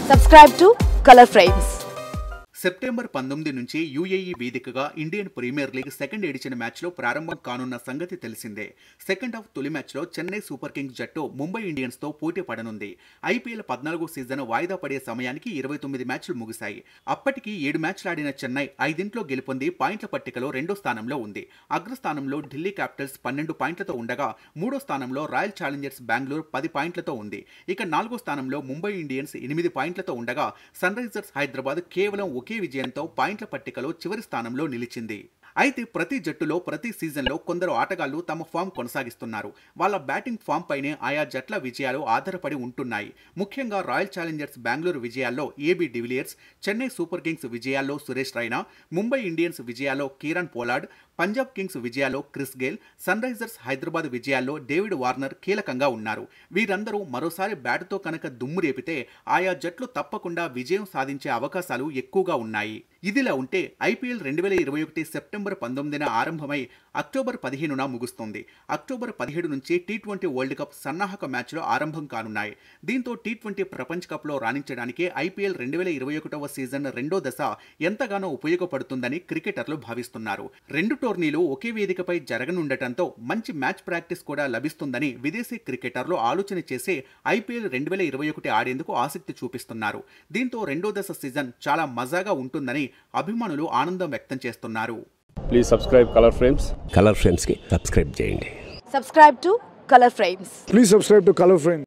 Subscribe to Color Frames. September పంతొమ్మిది నుంచి UAE వేదికగా Indian Premier League second edition మ్యాచ్లో ప్రారంభం కానున్న సంగతి తెలిసిందే సెకండ్ హాఫ్ తొలి మ్యాచ్లో చెన్నై సూపర్ కింగ్స్ జట్టు ముంబై ఇండియన్స్తో పోటీ పడనుంది ఐపీఎల్ పద్నాలుగో సీజన్ వాయిదా పడే సమయానికి ఇరవై తొమ్మిది మ్యాచ్లు ముగిశాయి అప్పటికి ఏడు మ్యాచ్లు ఆడిన చెన్నై ఐదింట్లో గెలుపొంది పాయింట్ల పట్టికలో రెండో స్థానంలో ఉంది అగ్రస్థానంలో ఢిల్లీ క్యాపిటల్స్ పన్నెండు పాయింట్లతో ఉండగా మూడో స్థానంలో రాయల్ ఛాలెంజర్స్ బెంగళూరు పది పాయింట్లతో ఉంది ఇక నాలుగో స్థానంలో ముంబై ఇండియన్స్ ఎనిమిది పాయింట్లతో ఉండగా సన్ రైజర్స్ హైదరాబాద్ కేవలం ఒకే విజయంతో పాయింట్ల పట్టికలో చివరి స్థానంలో నిలిచింది అయితే ప్రతి జట్టులో ప్రతి సీజన్లో కొందరు ఆటగాళ్లు తమ ఫామ్ కొనసాగిస్తున్నారు వాళ్ళ బ్యాటింగ్ ఫామ్ పైనే ఆయా జట్ల విజయాలు ఆధారపడి ఉంటున్నాయి ముఖ్యంగా రాయల్ ఛాలెంజర్స్ బెంగళూరు విజయాల్లో A B de Villiers Chennai Super Kings విజయాల్లో సురేష్ రైనా ముంబై ఇండియన్స్ విజయాల్లో కిరణ్ పోలార్డ్ పంజాబ్ కింగ్స్ విజయాల్లో Chris Gayle Sunrisers Hyderabad విజయాల్లో డేవిడ్ వార్నర్ కీలకంగా ఉన్నారు వీరందరూ మరోసారి బ్యాటుతో కనుక దుమ్ము రేపితే ఆయా జట్లు తప్పకుండా విజయం సాధించే అవకాశాలు ఎక్కువగా ఉన్నాయి ఇదిలా ఉంటే ఐపీఎల్ రెండు వేల ఇరవై ఒకటి సెప్టెంబర్ పంతొమ్మిదిన ఆరంభమై అక్టోబర్ పదిహేనున ముగుస్తుంది అక్టోబర్ పదిహేడు నుంచి టీ ట్వంటీ వరల్డ్ కప్ సన్నాహక మ్యాచ్లు ఆరంభం కానున్నాయి దీంతో టీ ట్వంటీ ప్రపంచ కప్లో రాణించడానికి ఐపీఎల్ రెండు వేల ఇరవై ఒకటవ సీజన్ రెండో దశ ఎంతగానో ఉపయోగపడుతుందని క్రికెటర్లు భావిస్తున్నారు రెండు టోర్నీలు ఒకే వేదికపై జరగనుండటంతో మంచి మ్యాచ్ ప్రాక్టీస్ కూడా లభిస్తుందని విదేశీ క్రికెటర్లు ఆలోచన చేసి ఐపీఎల్ రెండు వేల ఇరవై ఒకటి ఆడేందుకు ఆసక్తి చూపిస్తున్నారు దీంతో రెండో దశ సీజన్ చాలా మజాగా ఉంటుందని అభిమానులు ఆనందం వ్యక్తం చేస్తున్నారు please subscribe Color Frames Color ఫ్రేమ్స్కి సబ్స్క్రైబ్ చేయండి Subscribe to Color Frames. Please subscribe to Color Frame.